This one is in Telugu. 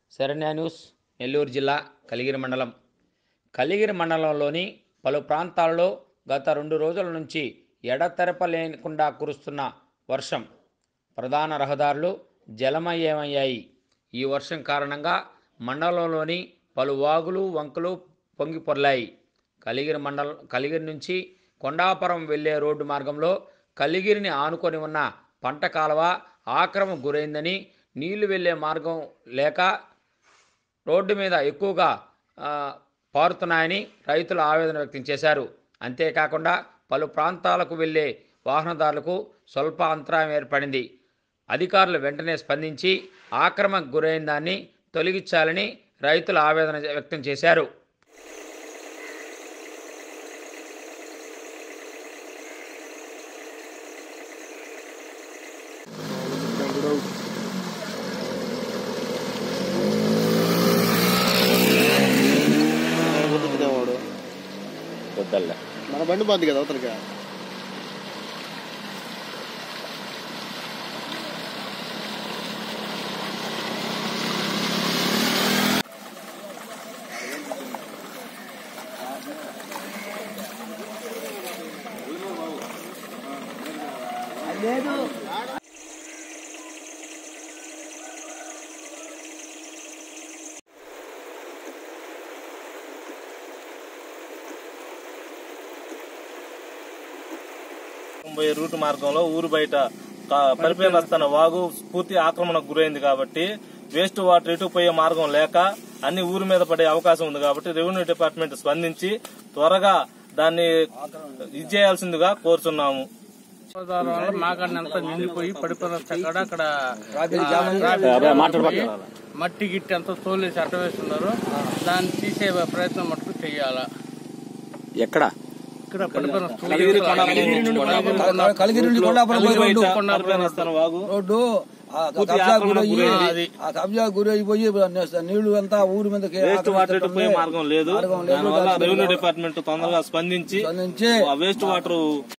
శరణ్య న్యూస్ నెల్లూరు జిల్లా కలిగిరి మండలం కలిగిరి మండలంలోని పలు ప్రాంతాల్లో గత రెండు రోజుల నుంచి ఎడతెరప లేకుండా కురుస్తున్న వర్షం ప్రధాన రహదారులు జలమయమయ్యాయి ఈ వర్షం కారణంగా మండలంలోని పలు వాగులు వంకలు పొంగి పొర్లాయి కలిగిరి మండలం కలిగిరి నుంచి కొండాపురం వెళ్లే రోడ్డు మార్గంలో కలిగిరిని ఆనుకొని ఉన్న పంట కాలువ ఆక్రమం గురైందని నీళ్లు వెళ్లే మార్గం లేక రోడ్డు మీద ఎక్కువగా ఆ, పారుతున్నాయని రైతులు ఆవేదన వ్యక్తం చేశారు అంతేకాకుండా పలు ప్రాంతాలకు వెళ్లే వాహనదారులకు స్వల్ప అంతరాయం ఏర్పడింది అధికారులు వెంటనే స్పందించి ఆక్రమణకు గురైన దాన్ని తొలగించాలని రైతులు ఆవేదన వ్యక్తం చేశారు వాడు వద్దల్లా మన బండి పోద్ది కదా అవతలకి పోయే రూట్ మార్గంలో ఊరు బయట కా- పరిపేన వస్తున్న వాగు పూర్తి ఆక్రమణకు గురైంది కాబట్టి వేస్ట్ వాటర్ ఇటు పోయే మార్గం లేక అన్ని ఊరు మీద పడే అవకాశం ఉంది కాబట్టి రెవెన్యూ డిపార్ట్మెంట్ స్పందించి త్వరగా దాన్ని ఇది చేయాల్సిందిగా కోరుతున్నాము గోదావరి వల్ల మాకన్నంతా నిండిపోయి పడిపోయిన అక్కడ అక్కడ ట్రాఫిక్ పోయి మట్టి గిట్టి అంతా తోలేసి అట్ట వేస్తున్నారు దాన్ని తీసే ప్రయత్నం మటుకు చెయ్యాలా ఎక్కడ ఇక్కడ పడిపోయిన కలిగిరి నుండి కొండాపురం పోయే రోడ్డు పరిపేన వస్తున్న వాగు రోడ్డు ఆ పూర్తి కబ్జా ఆక్రమణ గురయ్యి గురైంది. ఆ కబ్జా గురి అయిపోయి నీళ్లు అంతా ఊరి మీదకి వేస్ట్ వాటర్ ఇటు పోయే ఆక్రమించడం మార్గం లేదు మార్గం లేదు. దానివల్ల దాని రెవెన్యూ మీద డిపార్ట్మెంట్ తొందరగా స్పందించి స్పందించి ఆ వేస్ట్ వాటర్